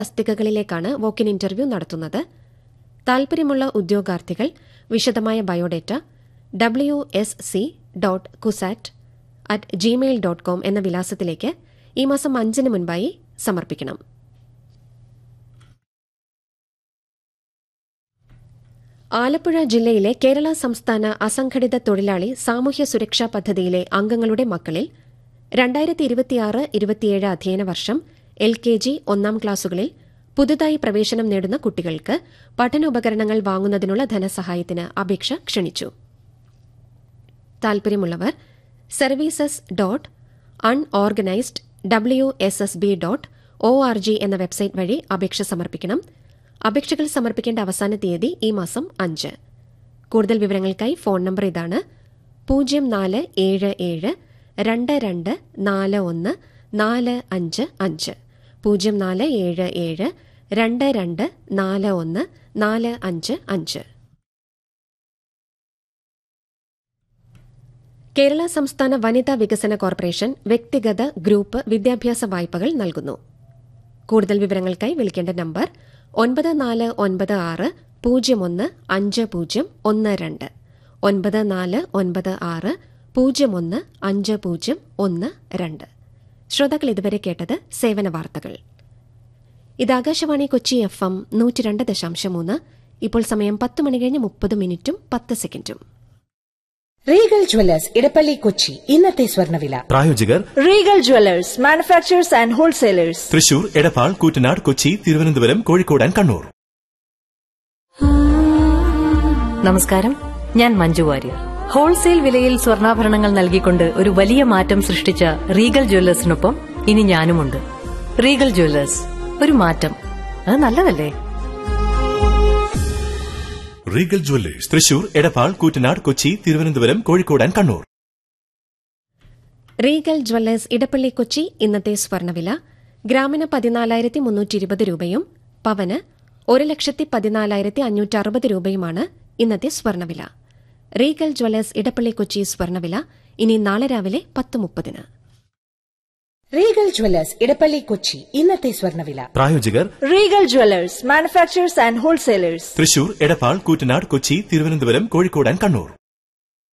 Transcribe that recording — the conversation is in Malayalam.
തസ്തികകളിലേക്കാണ് വോക്കിൻ ഇന്റർവ്യൂ നടത്തുന്നത് താൽപര്യമുള്ള ഉദ്യോഗാർത്ഥികൾ വിശദമായ biodata W S C dot CUSAT at Gmail dot com എന്ന വിലാസത്തിലേക്ക് ഈ മാസം അഞ്ചിന് മുൻപായി സമർപ്പിക്കണം ആലപ്പുഴ ജില്ലയിലെ കേരള സംസ്ഥാന അസംഘടിത തൊഴിലാളി സാമൂഹ്യ സുരക്ഷാ പദ്ധതിയിലെ അംഗങ്ങളുടെ മക്കളിൽ രണ്ടായിരത്തി ഇരുപത്തിയാറ് ഇരുപത്തിയേഴ് അധ്യയന വർഷം എൽ കെ ജി ഒന്നാം ക്ലാസുകളിൽ പുതുതായി പ്രവേശനം നേടുന്ന കുട്ടികൾക്ക് പഠനോപകരണങ്ങൾ വാങ്ങുന്നതിനുള്ള ധനസഹായത്തിന് അപേക്ഷ ക്ഷണിച്ചു താൽപര്യമുള്ളവർ services dot unorganised W S S B dot O R G എന്ന വെബ്സൈറ്റ് വഴി അപേക്ഷ സമർപ്പിക്കണം അപേക്ഷകൾ സമർപ്പിക്കേണ്ട അവസാന തീയതി ഈ മാസം അഞ്ച് കൂടുതൽ വിവരങ്ങൾക്കായി ഫോൺ നമ്പർ ഇതാണ് പൂജ്യം നാല് ഏഴ് ഏഴ് രണ്ട് രണ്ട് നാല് ഒന്ന് നാല് അഞ്ച് അഞ്ച് പൂജ്യം നാല് ഏഴ് ഏഴ് രണ്ട് രണ്ട് നാല് ഒന്ന് നാല് അഞ്ച് അഞ്ച് കേരള സംസ്ഥാന വനിതാ വികസന കോർപ്പറേഷൻ വ്യക്തിഗത ഗ്രൂപ്പ് വിദ്യാഭ്യാസ വായ്പകൾ നൽകുന്നു കൂടുതൽ വിവരങ്ങൾക്കായി വിളിക്കേണ്ട നമ്പർ ഒൻപത് നാല് ഒൻപത് ആറ് പൂജ്യം ഒന്ന് അഞ്ച് പൂജ്യം ഒന്ന് രണ്ട് ഒൻപത് നാല് ഒൻപത് ആറ് പൂജ്യം ഒന്ന് അഞ്ച് പൂജ്യം ഒന്ന് രണ്ട് ശ്രോതാക്കൾ ഇതുവരെ കേട്ടത് സേവന വാർത്തകൾ ഇത് ആകാശവാണി കൊച്ചി എഫ് എം നൂറ്റി രണ്ട് ദശാംശം മൂന്ന് ഇപ്പോൾ സമയം പത്ത് മണി കഴിഞ്ഞ് മുപ്പത് മിനിറ്റും പത്ത് സെക്കൻഡും റീഗൽ ജ്വല്ലേഴ്സ് ഇടപ്പള്ളി കൊച്ചി ഇന്നത്തെ സ്വർണ്ണവില പ്രായോജകർ Regal jewellers manufacturers and wholesalers Thrissur Edappal Koottanad Kochi Thiruvananthapuram Kozhikode and Kannur നമസ്കാരം ഞാൻ മഞ്ജു വാര്യർ ഹോൾസെയിൽ വിലയിൽ സ്വർണ്ണാഭരണങ്ങൾ നൽകിക്കൊണ്ട് ഒരു വലിയ മാറ്റം സൃഷ്ടിച്ച റീഗൽ ജ്വല്ലേഴ്സിനൊപ്പം ഇനി ഞാനുമുണ്ട് റീഗൽ ജ്വല്ലേഴ്സ് ഒരു മാറ്റം അത് നല്ലതല്ലേ Regal jewellers Thrissur Edappal Koottanad Kochi Thiruvananthapuram Kozhikode and Kannur Regal jewellers Edappally Kochi ഇന്നത്തെ സ്വർണ്ണവില ഗ്രാമിന് പതിനാലായിരത്തി മുന്നൂറ്റി ഇരുപത് രൂപയും പവന് ഒരു ലക്ഷത്തി പതിനാലായിരത്തി അഞ്ഞൂറ്റി അറുപത് രൂപയുമാണ് ഇന്നത്തെ സ്വർണ്ണവില റീഗൽ ജ്വല്ലേഴ്സ് ഇടപ്പള്ളി കൊച്ചി സ്വർണ്ണവില ഇനി നാളെ രാവിലെ പത്ത് മുപ്പതിന് റീഗൽ ജ്വല്ലേഴ്സ് ഇടപ്പള്ളി കൊച്ചി ഇന്നത്തെ സ്വർണ്ണവില പ്രായോജകർ Regal jewellers manufacturers and wholesalers Thrissur Edappal Koottanad Kochi Thiruvananthapuram Kozhikode and Kannur